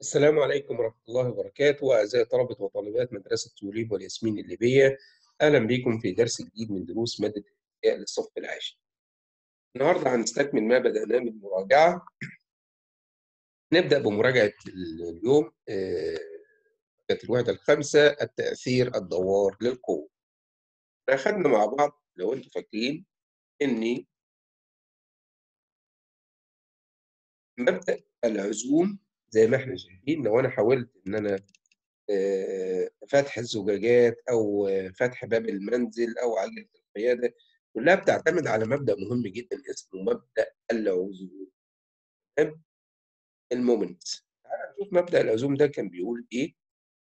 السلام عليكم ورحمة الله وبركاته أعزائي طلبة وطالبات مدرسة توليب والياسمين الليبية أهلا بكم في درس جديد من دروس مادة الأحياء للصف العاشر النهاردة هنستكمل ما بدأناه من مراجعة نبدأ بمراجعة اليوم آه، الوحدة الخامسة التأثير الدوار للقوة أخذنا مع بعض لو أنتم فاكرين إن مبدأ العزوم زي ما احنا شايفين لو انا حاولت ان انا آه، فتح الزجاجات او فتح باب المنزل او عجله القياده كلها بتعتمد على مبدا مهم جدا اسمه مبدا العزوم تمام المومنت تعال نشوف مبدا العزوم ده كان بيقول ايه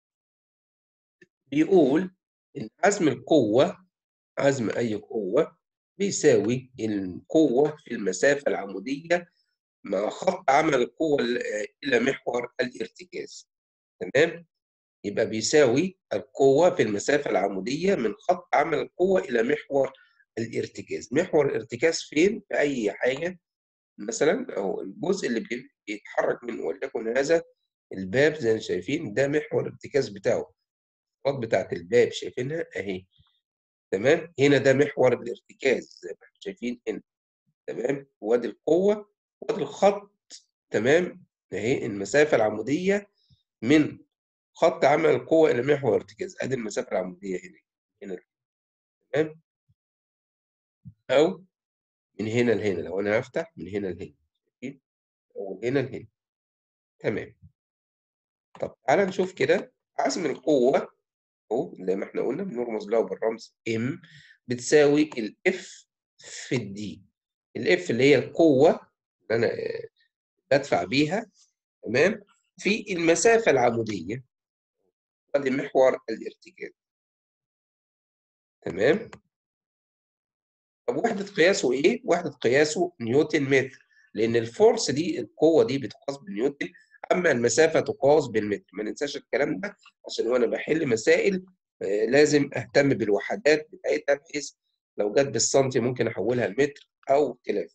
بيقول ان عزم القوه عزم اي قوه بيساوي القوه في المسافه العموديه مع خط عمل القوة إلى محور الارتكاز تمام يبقى بيساوي القوة في المسافة العمودية من خط عمل القوة إلى محور الارتكاز محور الارتكاز فين في أي حاجة مثلا أو الجزء اللي بيتحرك منه وليكن هذا الباب زي ما شايفين ده محور الارتكاز بتاعه الخط بتاعت الباب شايفينها أهي تمام هنا ده محور الارتكاز زي ما شايفين هنا تمام وادي القوة وادي الخط تمام اهي المسافه العموديه من خط عمل القوه الى محور ارتكاز ادي المسافه العموديه هنا هنا تمام او من هنا لهنا لو انا هفتح من هنا لهنا او هنا لهنا تمام طب تعالى نشوف كده عزم القوه اهو زي ما احنا قلنا بنرمز له بالرمز ام بتساوي الاف في الدي الاف اللي هي القوه انا بدفع بيها تمام في المسافه العموديه ادي محور الارتكاز تمام طب وحده قياسه ايه وحده قياسه نيوتن متر لان الفورس دي القوه دي بتقاس بالنيوتن اما المسافه تقاس بالمتر ما ننساش الكلام ده عشان وانا بحل مسائل لازم اهتم بالوحدات بتاعتها بحيث لو جت بالسنتي ممكن احولها لمتر او خلاف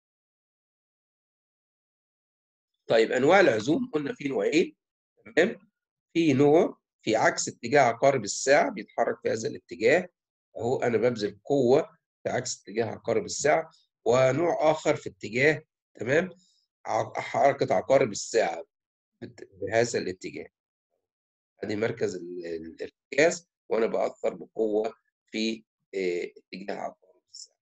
طيب انواع العزوم قلنا في نوعين تمام في نوع في عكس اتجاه عقارب الساعه بيتحرك في هذا الاتجاه اهو انا ببذل قوه في عكس اتجاه عقارب الساعه ونوع اخر في اتجاه تمام حركه عقارب الساعه بهذا الاتجاه ادي مركز الارتكاز وانا باثر بقوه في اتجاه عقارب الساعه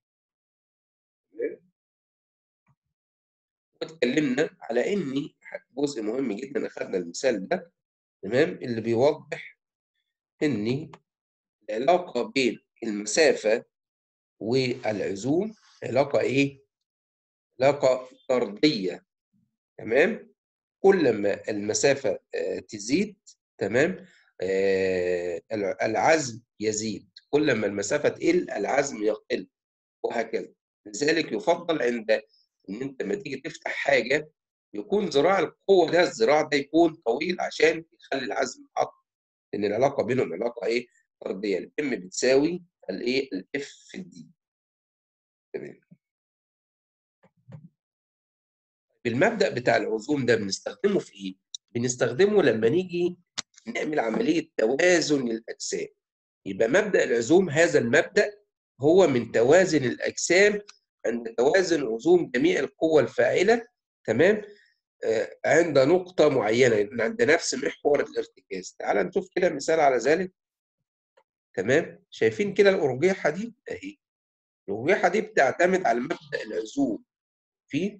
واتكلمنا على ان جزء مهم جدا اخذنا المثال ده تمام اللي بيوضح ان العلاقه بين المسافه والعزوم علاقه ايه؟ علاقه طرديه تمام؟ كل ما المسافه تزيد تمام؟ العزم يزيد كل ما المسافه تقل العزم يقل وهكذا لذلك يفضل عند ان انت لما تيجي تفتح حاجه يكون ذراع القوه ده الذراع ده يكون طويل عشان يخلي العزم اقوى لان العلاقه بينهم علاقه ايه طرديه الام بتساوي الايه الاف في الدي تمام بالمبدا بتاع العزوم ده بنستخدمه في ايه بنستخدمه لما نيجي نعمل عمليه توازن للاجسام يبقى مبدا العزوم هذا المبدا هو من توازن الاجسام عند توازن عزوم جميع القوى الفاعلة تمام آه عند نقطة معينة عند نفس محور الارتكاز تعال نشوف كده مثال على ذلك تمام شايفين كده الأرجيحة دي أهي الأرجيحة دي بتعتمد على مبدأ العزوم في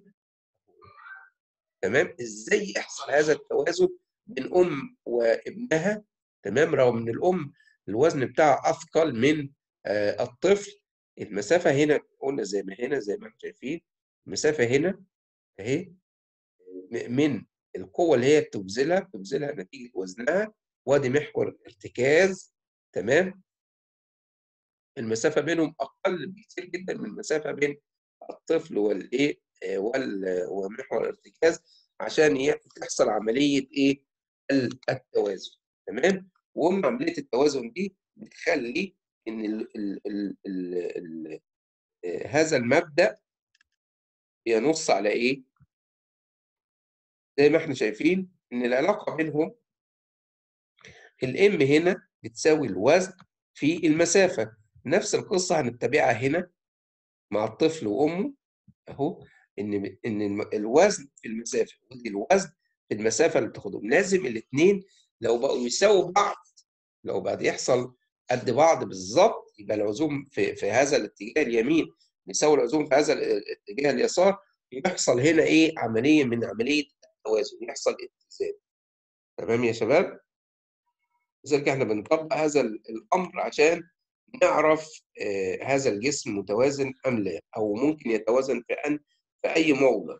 تمام إزاي يحصل هذا التوازن بين أم وابنها تمام رغم إن الأم الوزن بتاعها أثقل من آه الطفل المسافة هنا قلنا زي ما هنا زي ما احنا شايفين المسافة هنا اهي من القوة اللي هي بتبذلها بتبذلها نتيجة وزنها وادي محور الارتكاز تمام المسافة بينهم أقل بكثير جدا من المسافة بين الطفل والإيه ومحور الارتكاز عشان تحصل عملية إيه التوازن تمام وهم عملية التوازن دي بتخلي ان ال ال ال ال ال هذا المبدا بينص على ايه زي ما احنا شايفين إن العلاقة بينهم الإم هنا بتساوي الوزن في المسافة نفس القصة هنتبعها هنا مع الطفل وأمه أهو إن إن الوزن في المسافة ودي الوزن في المسافة اللي بتاخدهم لازم الاثنين لو بقوا يساووا بعض لو بقى يحصل قد بعض بالظبط يبقى العزوم في في هذا الاتجاه اليمين يساوي العزوم في هذا الاتجاه اليسار يحصل هنا ايه عمليه من عمليه التوازن يحصل اتزان تمام يا شباب لذلك احنا بنطبق هذا الامر عشان نعرف آه هذا الجسم متوازن ام لا او ممكن يتوازن في ان في اي موضع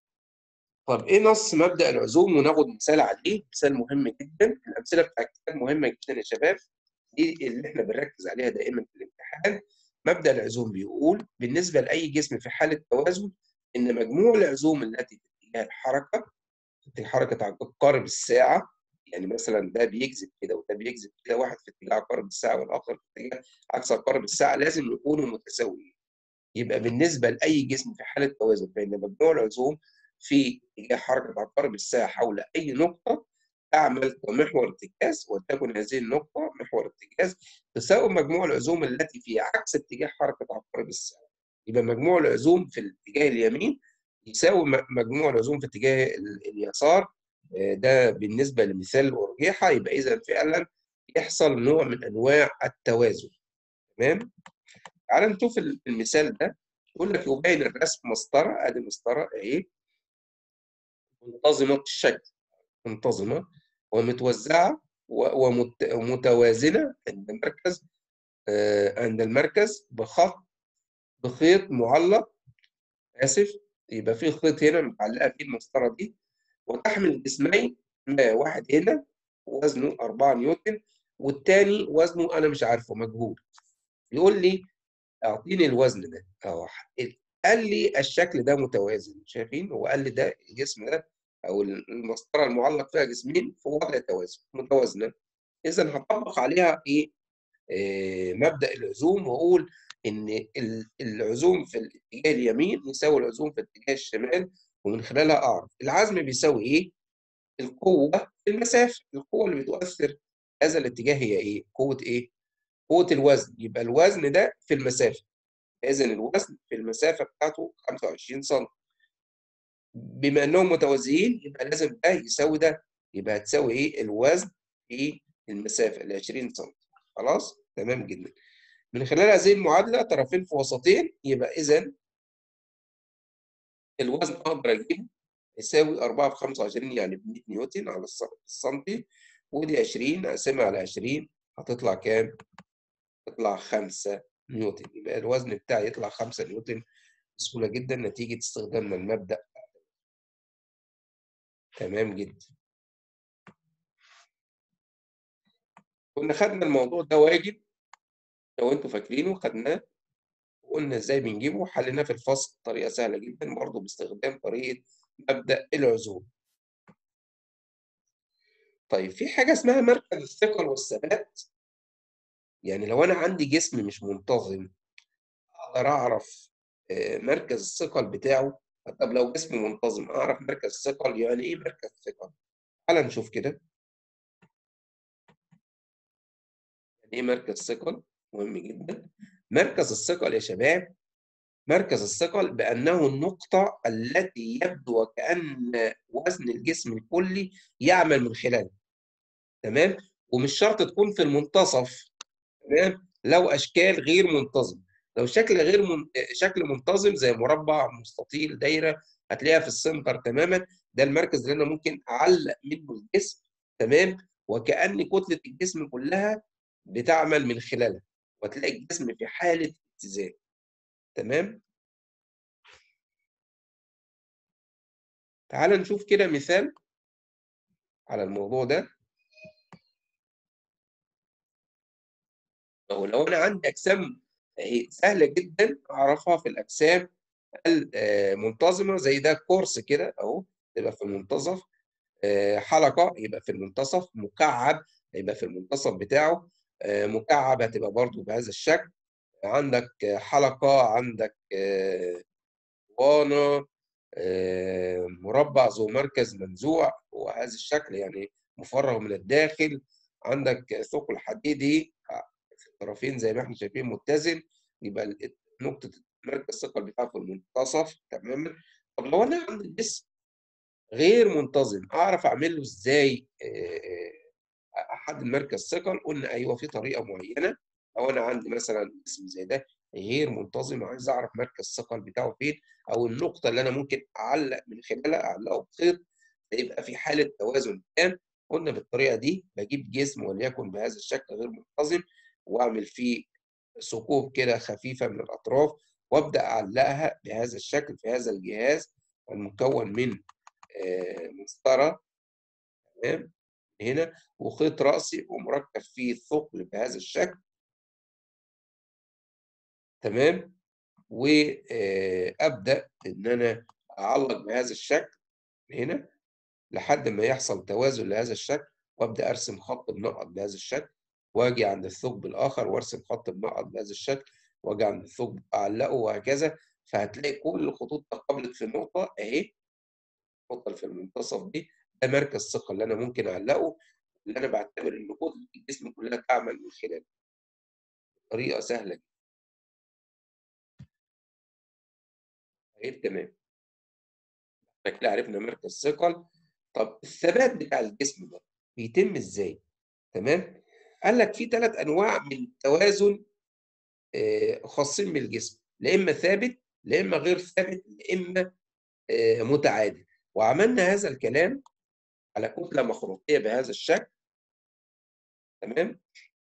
طب ايه نص مبدا العزوم وناخد مثال عليه مثال مهم جدا الامثله بتاع الكتاب مهمه جدا يا شباب دي اللي احنا بنركز عليها دائما في الامتحان مبدا العزوم بيقول بالنسبه لاي جسم في حاله توازن ان مجموع العزوم التي في اتجاه الحركه الحركه عقارب الساعه يعني مثلا ده بيجذب كده وده بيجذب كده واحد في اتجاه عقارب الساعه والاخر في اتجاه عكس عقارب الساعه لازم يكونوا متساويين يبقى بالنسبه لاي جسم في حاله توازن فان مجموع العزوم في اتجاه حركه عقارب الساعه حول اي نقطه تعمل كمحور ارتكاز وتكن هذه النقطه محور ارتكاز تساوي مجموع العزوم التي في عكس اتجاه حركه عقارب الساعه يبقى مجموع العزوم في الاتجاه اليمين يساوي مجموع العزوم في اتجاه اليسار ده بالنسبه لمثال الارجحه يبقى اذا فعلا يحصل نوع من انواع التوازن تمام تعال نشوف المثال ده يقول لك يبين الرسم مسطره ادي مسطره اهي منتظمه الشكل منتظمه ومتوزعه ومتوازنه عند المركز عند المركز بخط بخيط معلق اسف يبقى في خيط هنا متعلقه فيه المسطره دي وتحمل جسمين ما واحد هنا وزنه 4 نيوتن والتاني وزنه انا مش عارفه مجهول يقول لي اعطيني الوزن ده اهو قال لي الشكل ده متوازن شايفين هو قال لي ده الجسم ده او المسطره المعلق فيها جسمين في وضع توازن متوازنه اذا هطبق عليها ايه آه مبدا العزوم واقول ان العزوم في الاتجاه اليمين يساوي العزوم في الاتجاه الشمال ومن خلالها اعرف العزم بيساوي ايه القوه في المسافه القوه اللي بتؤثر هذا الاتجاه هي ايه قوه ايه قوه الوزن يبقى الوزن ده في المسافه اذا الوزن في المسافه بتاعته 25 سم بما انهم متوازيين يبقى لازم ده يساوي ده يبقى هتساوي ايه الوزن في المسافه ال 20 سم خلاص تمام جدا من خلال هذه المعادله طرفين في وسطين يبقى اذا الوزن اقدر اجيبه يساوي 4 في 25 يعني ب 100 نيوتن على السنتي ودي 20 اقسمها على 20 هتطلع كام؟ تطلع 5 نيوتن يبقى الوزن بتاعي يطلع 5 نيوتن بسهوله جدا نتيجه استخدامنا المبدا تمام جدا كنا خدنا الموضوع ده واجب لو انتوا فاكرينه خدناه وقلنا ازاي بنجيبه وحليناه في الفصل بطريقه سهله جدا برضه باستخدام طريقه مبدا العزوم طيب في حاجه اسمها مركز الثقل والثبات يعني لو انا عندي جسم مش منتظم اقدر اعرف مركز الثقل بتاعه طب لو جسم منتظم اعرف مركز الثقل يعني ايه مركز الثقل تعال نشوف كده يعني ايه مركز الثقل مهم جدا مركز الثقل يا شباب مركز الثقل بأنه النقطة التي يبدو وكأن وزن الجسم الكلي يعمل من خلالها تمام ومش شرط تكون في المنتصف تمام لو أشكال غير منتظمة لو شكل غير من... شكل منتظم زي مربع مستطيل دايرة هتلاقيها في السنتر تماما ده المركز اللي أنا ممكن أعلق منه الجسم تمام وكأن كتلة الجسم كلها بتعمل من خلالها وتلاقي الجسم في حالة اتزان تمام تعال نشوف كده مثال على الموضوع ده أو لو أنا عندي أجسام سهلة جدا أعرفها في الأجسام المنتظمة زي ده كورس كده أهو يبقى في المنتصف حلقة يبقى في المنتصف مكعب يبقى في المنتصف بتاعه مكعب هتبقى برضو بهذا الشكل عندك حلقة عندك وانة آه، مربع ذو مركز منزوع وهذا الشكل يعني مفرغ من الداخل عندك ثقل حديدي في الطرفين زي ما احنا شايفين متزن يبقى نقطة مركز الثقل بتاعه في المنتصف تماما طب لو انا عندي الجسم غير منتظم اعرف اعمل له ازاي احدد مركز ثقل قلنا ايوه في طريقه معينه لو انا عندي مثلا جسم زي ده غير منتظم وعايز اعرف مركز الثقل بتاعه فين او النقطه اللي انا ممكن اعلق من خلالها اعلقه بخيط فيبقى في حاله توازن تام قلنا بالطريقه دي بجيب جسم وليكن بهذا الشكل غير منتظم واعمل فيه ثقوب كده خفيفه من الاطراف وابدا اعلقها بهذا الشكل في هذا الجهاز المكون من مسطره تمام هنا وخيط راسي ومركب فيه ثقل بهذا الشكل تمام وابدا ان انا اعلق بهذا الشكل هنا لحد ما يحصل توازن لهذا الشكل وابدا ارسم خط منقط بهذا الشكل واجي عند الثقب الاخر وارسم خط منقط بهذا الشكل واجي عند الثقب اعلقه وهكذا فهتلاقي كل الخطوط تقابلت في نقطه اهي النقطه في المنتصف دي ده مركز ثقه اللي انا ممكن اعلقه اللي انا بعتبر ان كتله الجسم كلها تعمل من خلاله طريقه سهله جدا طيب تمام احنا كده عرفنا مركز ثقل طب الثبات بتاع الجسم ده بيتم ازاي تمام قال لك في ثلاث انواع من التوازن خاصين بالجسم لا اما ثابت لا اما غير ثابت لا اما متعادل وعملنا هذا الكلام على كتله مخروطيه بهذا الشكل تمام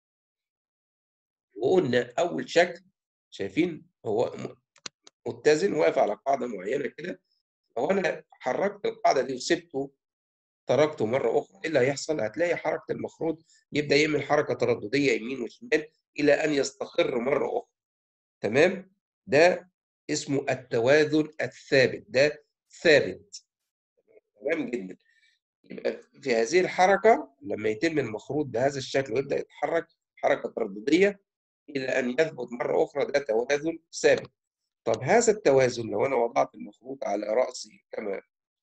وقلنا اول شكل شايفين هو متزن واقف على قاعده معينه كده لو انا حركت القاعده دي وسبته تركته مره اخرى ايه اللي هيحصل؟ هتلاقي حركه المخروط يبدا يعمل حركه تردديه يمين وشمال الى ان يستقر مره اخرى. تمام؟ ده اسمه التوازن الثابت ده ثابت. تمام جدا. يبقى في هذه الحركه لما يتم المخروط بهذا الشكل ويبدا يتحرك حركه تردديه الى ان يثبت مره اخرى ده توازن ثابت. طب هذا التوازن لو انا وضعت المخروط على راسي كما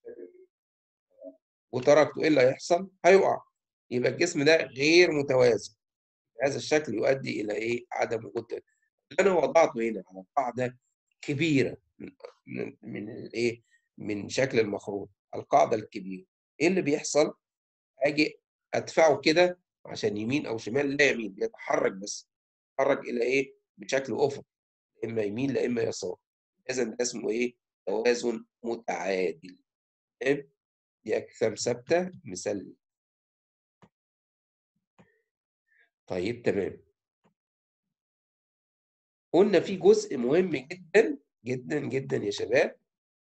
وتركته ايه اللي هيحصل؟ هيقع يبقى الجسم ده غير متوازن هذا الشكل يؤدي الى ايه؟ عدم وجود اللي انا وضعته هنا على قاعده كبيره من من, من الايه؟ من شكل المخروط القاعده الكبيره ايه اللي بيحصل؟ اجي ادفعه كده عشان يمين او شمال لا يمين بيتحرك بس يتحرك الى ايه؟ بشكل افق اما يمين لا اما يسار اذا ده اسمه ايه؟ توازن متعادل تمام؟ دي أجسام ثابتة مثال طيب تمام قلنا في جزء مهم جدا جدا جدا يا شباب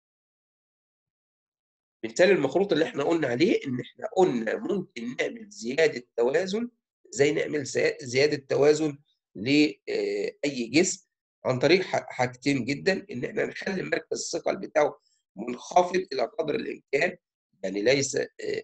مثال المخروط اللي احنا قلنا عليه ان احنا قلنا ممكن نعمل زيادة توازن زي نعمل زيادة توازن لأي جسم عن طريق حاجتين جدا ان احنا نخلي مركز الثقل بتاعه منخفض الى قدر الامكان يعني ليس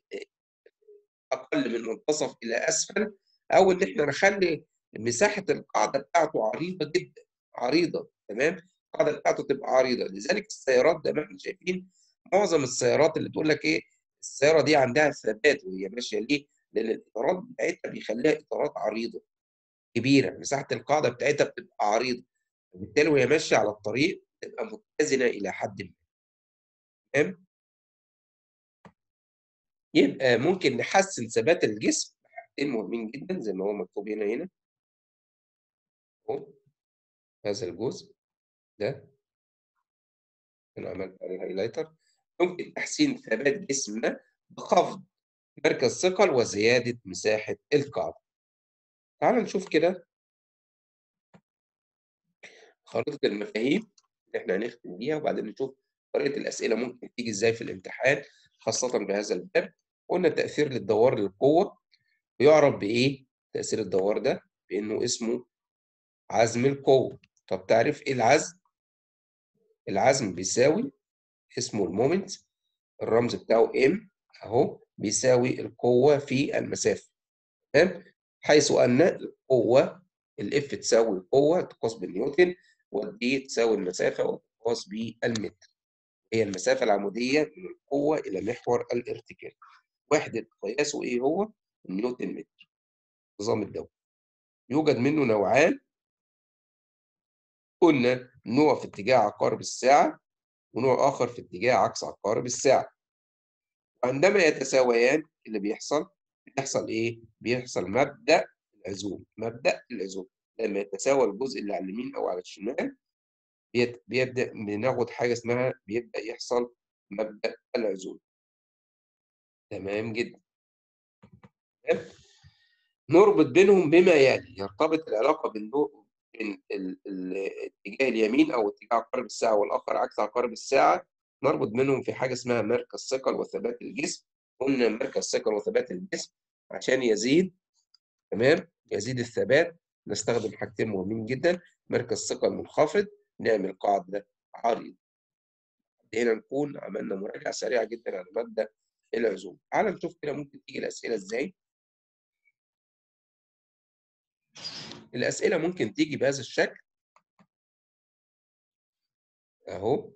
اقل من منتصف الى اسفل او ان احنا نخلي مساحه القاعده بتاعته عريضه جدا عريضه تمام القاعده بتاعته تبقى عريضه لذلك السيارات زي ما احنا شايفين معظم السيارات اللي تقول لك ايه السياره دي عندها ثبات وهي ماشيه ليه؟ لان الاطارات بتاعتها بيخليها اطارات عريضه كبيره مساحه القاعده بتاعتها بتبقى عريضه وبالتالي وهي ماشيه على الطريق تبقى متزنه الى حد ما تمام يبقى ممكن نحسن ثبات الجسم بحاجتين مهمين جدا زي ما هو مكتوب هنا هنا اهو هذا الجزء ده انا عملت عليه هايلايتر ممكن تحسين ثبات جسمنا بخفض مركز ثقل وزيادة مساحة القاعدة. تعال نشوف كده خريطة المفاهيم اللي احنا هنختم بيها وبعدين نشوف طريقة الأسئلة ممكن تيجي ازاي في الامتحان خاصة بهذا الباب. قلنا تأثير للدوار للقوة بيعرف بإيه؟ تأثير الدوار ده بإنه اسمه عزم القوة. طب تعرف إيه العزم؟ العزم بيساوي اسمه المومنت الرمز بتاعه ام اهو بيساوي القوة في المسافة تمام حيث أن القوة الاف تساوي القوة تقاس بالنيوتن والدي تساوي المسافة وتقاس بالمتر هي المسافة العمودية من القوة إلى محور الارتكاز وحدة قياسه إيه هو؟ النيوتن متر نظام الدولة يوجد منه نوعان قلنا نوع في اتجاه عقارب الساعة ونوع آخر في اتجاه عكس عقارب الساعة وعندما يتساويان اللي بيحصل بيحصل إيه؟ بيحصل مبدأ العزوم مبدأ العزوم لما يتساوى الجزء اللي على اليمين أو على الشمال بيبدأ بناخد حاجة اسمها بيبدأ يحصل مبدأ العزوم تمام جدا تمام نربط بينهم بما يلي يرتبط العلاقة بين بين الاتجاه اليمين أو اتجاه عقارب الساعة والآخر عكس عقارب الساعة نربط بينهم في حاجة اسمها مركز ثقل وثبات الجسم قلنا مركز ثقل وثبات الجسم عشان يزيد تمام يزيد الثبات نستخدم حاجتين مهمين جدا مركز ثقل منخفض نعمل قاعدة عريضة هنا نكون عملنا مراجعة سريعة جدا على مبدأ العزوم تعال نشوف كده ممكن تيجي الأسئلة إزاي الأسئلة ممكن تيجي بهذا الشكل أهو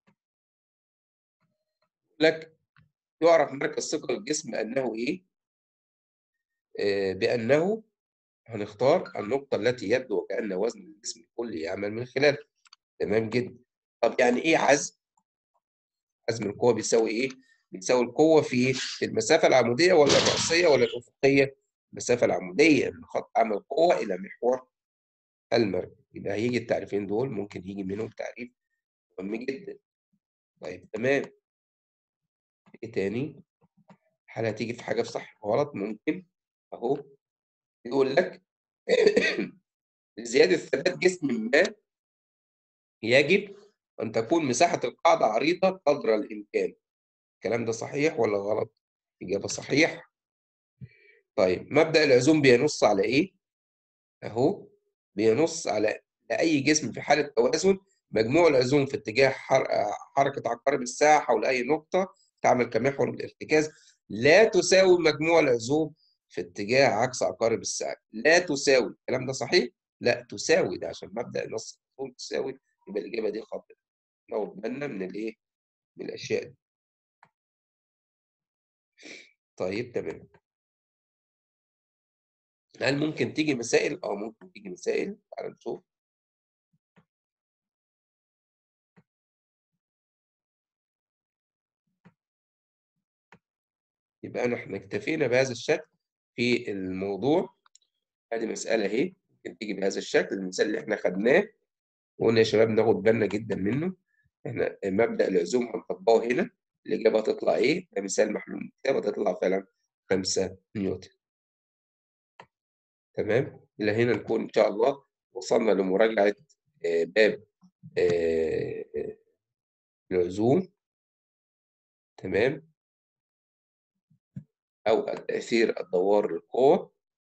لك يعرف مركز ثقل الجسم بأنه إيه؟ آه بأنه هنختار النقطة التي يبدو وكأن وزن الجسم الكلي يعمل من خلالها تمام جدا طب يعني إيه عزم؟ عزم القوة بيساوي إيه؟ بيساوي القوة في المسافة العمودية ولا الرأسية ولا الأفقية؟ المسافة العمودية من خط عمل القوة إلى محور المركز يبقى هيجي التعريفين دول ممكن يجي منهم تعريف مهم جدا طيب تمام ايه تاني هل هتيجي في حاجة في صح غلط ممكن اهو يقول لك لزيادة ثبات جسم ما يجب أن تكون مساحة القاعدة عريضة قدر الإمكان الكلام ده صحيح ولا غلط؟ إجابة صحيح طيب مبدأ العزوم بينص على إيه؟ أهو بينص على لأي جسم في حالة توازن مجموع العزوم في اتجاه حركة عقارب الساعة حول أي نقطة تعمل كمحور الارتكاز لا تساوي مجموع العزوم في اتجاه عكس عقارب الساعة لا تساوي الكلام ده صحيح؟ لا تساوي ده عشان مبدأ نص تساوي يبقى الإجابة دي خاطئة ناخد بالنا من الإيه؟ من الأشياء دي طيب تمام هل ممكن تيجي مسائل؟ اه ممكن تيجي مسائل تعال نشوف يبقى أنا احنا اكتفينا بهذا الشكل في الموضوع ادي مسألة اهي ممكن تيجي بهذا الشكل المثال اللي احنا خدناه وقلنا يا شباب ناخد بالنا جدا منه احنا مبدأ العزوم هنطبقه هنا الإجابة هتطلع إيه؟ ده مثال محلول الكتابة تطلع فعلا 5 نيوتن. تمام؟ إلى هنا نكون إن شاء الله وصلنا لمراجعة باب العزوم تمام؟ أو تأثير الدوار للقوة.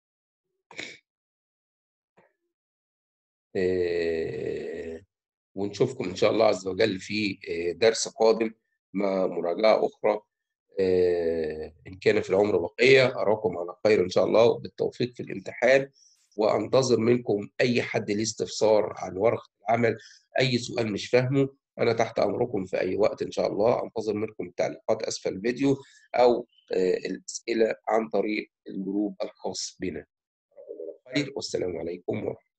ونشوفكم إن شاء الله عز وجل في درس قادم مع مراجعة أخرى إن كان في العمر بقية أراكم على خير إن شاء الله بالتوفيق في الامتحان وأنتظر منكم أي حد ليه استفسار عن ورقة العمل أي سؤال مش فاهمه أنا تحت أمركم في أي وقت إن شاء الله أنتظر منكم التعليقات أسفل الفيديو أو الأسئلة عن طريق الجروب الخاص بنا. خير والسلام عليكم ورحمة